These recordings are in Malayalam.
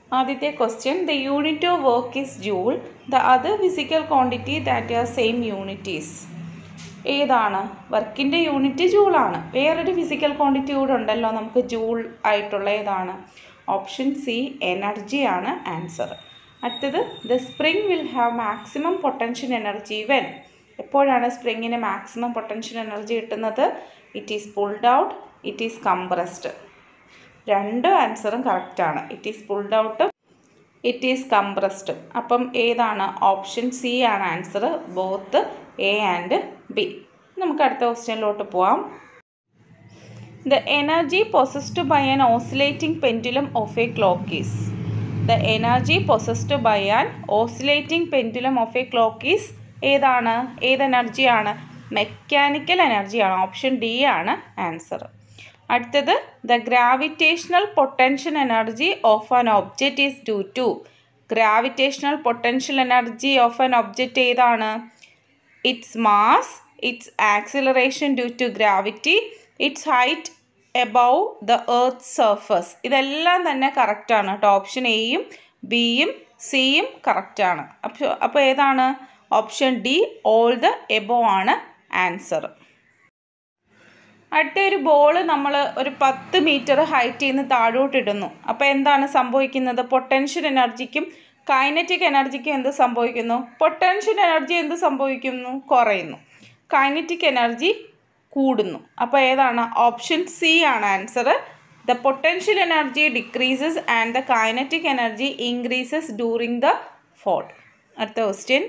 ആദ്യത്തെ question the unit of work is joule the other physical quantity that are same unities ഏതാണ് വർക്കിൻ്റെ യൂണിറ്റ് ജൂളാണ് വേറൊരു ഫിസിക്കൽ ക്വാണ്ടിറ്റി കൂടെ ഉണ്ടല്ലോ നമുക്ക് ജൂൾ ആയിട്ടുള്ള ഏതാണ് ഓപ്ഷൻ സി എനർജിയാണ് ആൻസർ അടുത്തത് the spring will have maximum potential energy when എപ്പോഴാണ് സ്പ്രിങ്ങിന് മാക്സിമം പൊട്ടൻഷ്യൽ എനർജി കിട്ടുന്നത് it is pulled out it is compressed രണ്ട് ആൻസറും കറക്റ്റാണ് it is pulled out it is compressed അപ്പം ഏതാണ് ഓപ്ഷൻ സി ആണ് answer both A and B നമുക്ക് അടുത്ത ക്വസ്റ്റ്യനിലോട്ട് പോവാം the energy possessed by an oscillating pendulum of a clock is the energy possessed by an oscillating pendulum of a clock is ഏതാണ് ഏത് എനർജിയാണ് മെക്കാനിക്കൽ എനർജിയാണ് ഓപ്ഷൻ ഡി ആണ് ആൻസർ അടുത്തത് the gravitational potential energy of an object is due to gravitational potential energy of an object ഏതാണ് its mass its acceleration due to gravity its height above the earth surface ഇതെല്ലാം തന്നെ കറക്റ്റാണ് കേട്ടോ ഓപ്ഷൻ എയും ബിയും സിയും കറക്റ്റാണ് അപ്പോൾ അപ്പോൾ ഏതാണ് option D all the above ആണ് ആൻസർ അടുത്ത ഒരു ബോൾ നമ്മൾ ഒരു പത്ത് മീറ്റർ ഹൈറ്റിൽ നിന്ന് താഴോട്ട് ഇടുന്നു അപ്പോൾ എന്താണ് സംഭവിക്കുന്നത് പൊട്ടൻഷ്യൽ എനർജിക്കും കൈനറ്റിക് എനർജിക്കും എന്ത് സംഭവിക്കുന്നു പൊട്ടൻഷ്യൽ എനർജി എന്ത് സംഭവിക്കുന്നു കുറയുന്നു കൈനറ്റിക് എനർജി കൂടുന്നു അപ്പോൾ ഏതാണ് ഓപ്ഷൻ സി ആണ് answer the potential energy decreases and the kinetic energy increases during the fall അടുത്ത question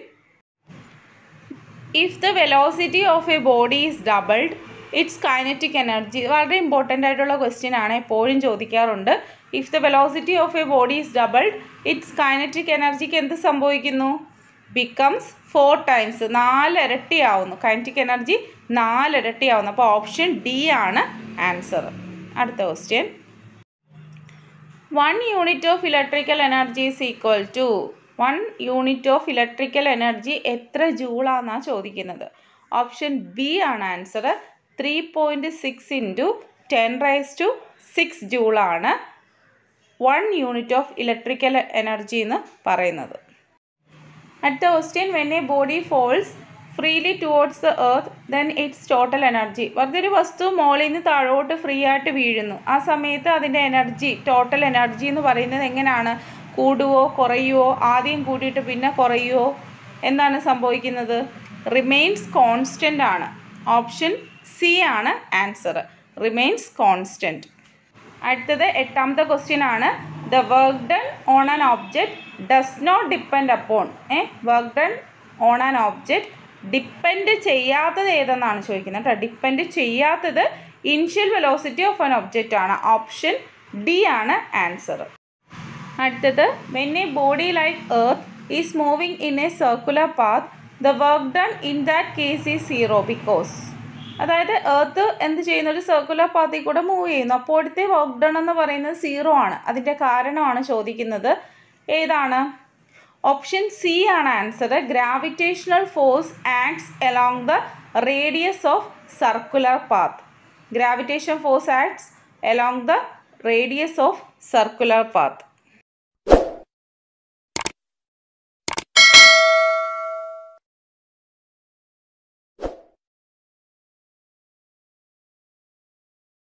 if the velocity of a body is doubled its kinetic energy വളരെ ഇമ്പോർട്ടൻ്റ് ആയിട്ടുള്ള ക്വസ്റ്റ്യൻ ആണ് എപ്പോഴും ചോദിക്കാറുണ്ട് if the velocity of a body is doubled its kinetic എനർജിക്ക് എന്ത് സംഭവിക്കുന്നു ബിക്കംസ് ഫോർ ടൈംസ് നാലിരട്ടിയാവുന്നു കൈനറ്റിക് എനർജി നാലിരട്ടിയാവുന്നു അപ്പോൾ ഓപ്ഷൻ ഡി ആണ് ആൻസർ അടുത്ത question one unit of electrical energy is equal to one unit of electrical energy എത്ര ജൂളാണെന്നാണ് ചോദിക്കുന്നത് ഓപ്ഷൻ ബി ആണ് answer three point six into ten raise to six ജൂളാണ് one unit of electrical energy എന്ന് പറയുന്നത് അടുത്ത question when a body falls freely towards the earth then its total energy വെറുതെ ഒരു വസ്തു മോളിൽ നിന്ന് താഴോട്ട് ഫ്രീ ആയിട്ട് വീഴുന്നു ആ സമയത്ത് അതിൻ്റെ എനർജി ടോട്ടൽ എനർജി എന്ന് പറയുന്നത് എങ്ങനെയാണ് കൂടുവോ കുറയുവോ ആദ്യം കൂടിയിട്ട് പിന്നെ കുറയുവോ എന്താണ് സംഭവിക്കുന്നത് റിമെയിൻസ് കോൺസ്റ്റൻ്റ് ആണ് ഓപ്ഷൻ സി ആണ് ആൻസർ റിമെയിൻസ് കോൺസ്റ്റൻറ്റ് അടുത്തത് എട്ടാമത്തെ ക്വസ്റ്റ്യൻ ആണ് the work done on an object does not depend upon ഏ work done on an object depend ചെയ്യാത്തത് ഏതെന്നാണ് ചോദിക്കുന്നത് കേട്ടോ ഡിപ്പെൻഡ് ചെയ്യാത്തത് initial velocity of an object ആണ് ഓപ്ഷൻ ഡി ആണ് ആൻസർ അടുത്തത് when a body like earth is moving in a circular path the work done in that case is zero because അതായത് എർത്ത് എന്ത് ചെയ്യുന്നു ഒരു സർക്കുലർ പാത്തിൽ കൂടെ മൂവ് ചെയ്യുന്നു അപ്പോൾ അടുത്ത വർക്ക് ഡൺ എന്ന് പറയുന്നത് സീറോ ആണ് അതിൻ്റെ കാരണമാണ് ചോദിക്കുന്നത് ഏതാണ് ഓപ്ഷൻ സി ആണ് answer gravitational force acts along the radius of circular path gravitation force acts along the radius of circular path